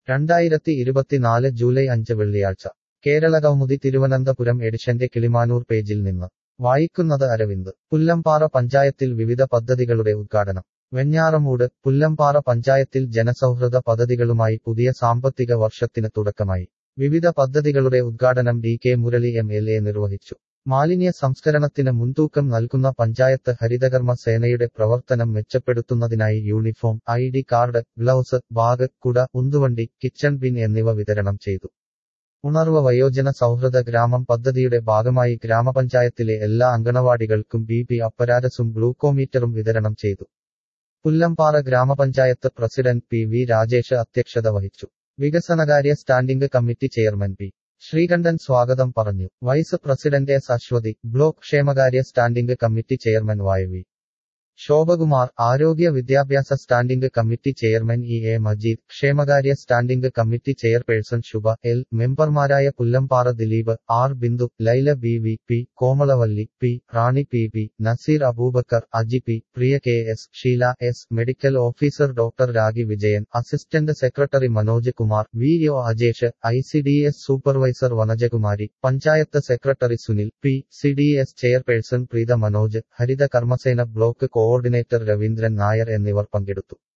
രണ്ടായിരത്തി ഇരുപത്തിനാല് ജൂലൈ അഞ്ച് വെള്ളിയാഴ്ച കേരള കൗമുദി തിരുവനന്തപുരം എഡിഷന്റെ കിളിമാനൂർ പേജിൽ നിന്ന് വായിക്കുന്നത് അരവിന്ദ് പുല്ലമ്പാറ പഞ്ചായത്തിൽ വിവിധ പദ്ധതികളുടെ ഉദ്ഘാടനം വെഞ്ഞാറമൂട് പുല്ലമ്പാറ പഞ്ചായത്തിൽ ജനസൗഹൃദ പദ്ധതികളുമായി പുതിയ സാമ്പത്തിക വർഷത്തിന് തുടക്കമായി വിവിധ പദ്ധതികളുടെ ഉദ്ഘാടനം D K Murali M L A നിർവഹിച്ചു മാലിന്യ സംസ്കരണത്തിന് മുൻതൂക്കം നൽകുന്ന പഞ്ചായത്ത് ഹരിതകർമ്മ സേനയുടെ പ്രവർത്തനം മെച്ചപ്പെടുത്തുന്നതിനായി uniform I D card gloves bag കുട ഉന്തുവണ്ടി കിച്ചൺ ബിൻ എന്നിവ വിതരണം ചെയ്തു ഉണർവ് വയോജന സൗഹൃദ ഗ്രാമം പദ്ധതിയുടെ ഭാഗമായി ഗ്രാമപഞ്ചായത്തിലെ എല്ലാ അങ്കണവാടികൾക്കും ബി പി അപ്പരാരസും ഗ്ലൂക്കോമീറ്ററും വിതരണം ചെയ്തു പുല്ലമ്പാറ ഗ്രാമപഞ്ചായത്ത് പ്രസിഡന്റ് പി വി രാജേഷ് അധ്യക്ഷത വഹിച്ചു വികസനകാര്യ standing committee chairman P Sreekantan സ്വാഗതം പറഞ്ഞു vice president S Aswathy block ക്ഷേമകാര്യ സ്റ്റാൻഡിംഗ് കമ്മിറ്റി ചെയർമാൻ വായു ശോഭകുമാർ ആരോഗ്യ വിദ്യാഭ്യാസ standing committee chairman E A Majeed ക്ഷേമകാര്യ standing committee chairperson Shubha L മെമ്പർമാരായ Pullampara Dileep R Bindu Laila B V P Komalavalli P Rani P B Nazeer Abubacker Aji P Priya K S Sheela S medical officer doctor Ragi Vijayan assistant secretary Manoj Kumar V O Ajesh I C D S supervisor Vanajakumari panchayat secretary Sunil P C D S chairperson Preetha Manoj Haritha Karmasena block coordinator Raveendran Nair എന്നിവർ പങ്കെടുത്തു